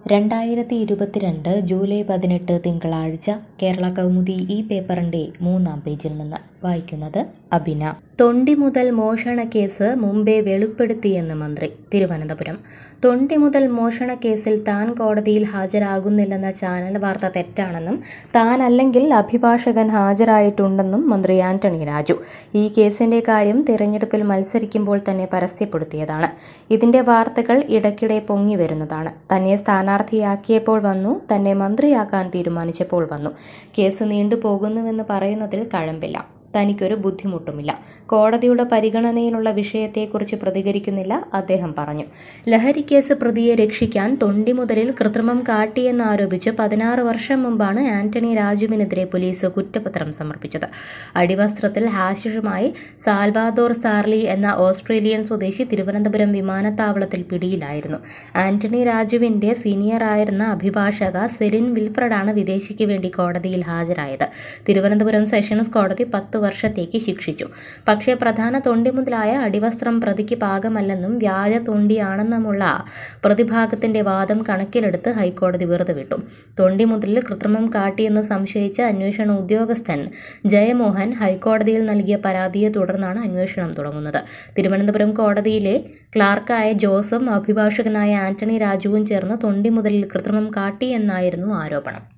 രണ്ടായിരത്തി ഇരുപത്തിരണ്ട് ജൂലൈ പതിനെട്ട് തിങ്കളാഴ്ച കേരള കൗമുദി ഈ പേപ്പറിൻ്റെ മൂന്നാം പേജിൽ നിന്ന് വായിക്കുന്നത് അബിന തൊണ്ടി മുതൽ മോഷണക്കേസ് മുമ്പേ വെളിപ്പെടുത്തിയെന്ന് മന്ത്രി തിരുവനന്തപുരം തൊണ്ടി മുതൽ മോഷണക്കേസിൽ താൻ കോടതിയിൽ ഹാജരാകുന്നില്ലെന്ന ചാനൽ വാർത്ത തെറ്റാണെന്നും താനല്ലെങ്കിൽ അഭിഭാഷകൻ ഹാജരായിട്ടുണ്ടെന്നും മന്ത്രി ആന്റണി രാജു ഈ കേസിന്റെ കാര്യം തിരഞ്ഞെടുപ്പിൽ മത്സരിക്കുമ്പോൾ തന്നെ പരസ്യപ്പെടുത്തിയതാണ് ഇതിന്റെ വാർത്തകൾ ഇടയ്ക്കിടെ പൊങ്ങി വരുന്നതാണ് തന്നെ സ്ഥാനാർത്ഥിയാക്കിയപ്പോൾ വന്നു തന്നെ മന്ത്രിയാക്കാൻ തീരുമാനിച്ചപ്പോൾ വന്നു കേസ് നീണ്ടുപോകുന്നുവെന്ന് പറയുന്നതിൽ കഴമ്പില്ല തനിക്കൊരു ബുദ്ധിമുട്ടുമില്ല കോടതിയുടെ പരിഗണനയിലുള്ള വിഷയത്തെക്കുറിച്ച് പ്രതികരിക്കുന്നില്ല അദ്ദേഹം പറഞ്ഞു ലഹരിക്കേസ് പ്രതിയെ രക്ഷിക്കാൻ തൊണ്ടിമുതലിൽ കൃത്രിമം കാട്ടിയെന്നാരോപിച്ച് പതിനാറ് വർഷം മുമ്പാണ് ആന്റണി രാജുവിനെതിരെ പോലീസ് കുറ്റപത്രം സമർപ്പിച്ചത് അടിവസ്ത്രത്തിൽ ഹാഷിഷുമായി സാൽവാദോർ സാർലി എന്ന ഓസ്ട്രേലിയൻ സ്വദേശി തിരുവനന്തപുരം വിമാനത്താവളത്തിൽ പിടിയിലായിരുന്നു ആന്റണി രാജുവിന്റെ സീനിയറായിരുന്ന അഭിഭാഷക സെലിൻ വിൽഫ്രഡാണ് വിദേശിക്ക് വേണ്ടി കോടതിയിൽ ഹാജരായത് തിരുവനന്തപുരം സെഷൻസ് കോടതി പത്ത് വർഷത്തേക്ക് ശിക്ഷിച്ചു പക്ഷേ പ്രധാന തൊണ്ടി മുതലായ അടിവസ്ത്രം പ്രതിക്ക് പാകമല്ലെന്നും വ്യാജ തൊണ്ടിയാണെന്നുമുള്ള പ്രതിഭാഗത്തിന്റെ വാദം കണക്കിലെടുത്ത് ഹൈക്കോടതി വെറുതെ വിട്ടു തൊണ്ടി മുതലിൽ കൃത്രിമം കാട്ടിയെന്ന് സംശയിച്ച അന്വേഷണ ഉദ്യോഗസ്ഥൻ ജയമോഹൻ ഹൈക്കോടതിയിൽ നൽകിയ പരാതിയെ തുടർന്നാണ് അന്വേഷണം തുടങ്ങുന്നത് തിരുവനന്തപുരം കോടതിയിലെ ക്ലാർക്കായ ജോസും അഭിഭാഷകനായ ആന്റണി രാജുവും ചേർന്ന് തൊണ്ടി മുതലിൽ കൃത്രിമം കാട്ടിയെന്നായിരുന്നു ആരോപണം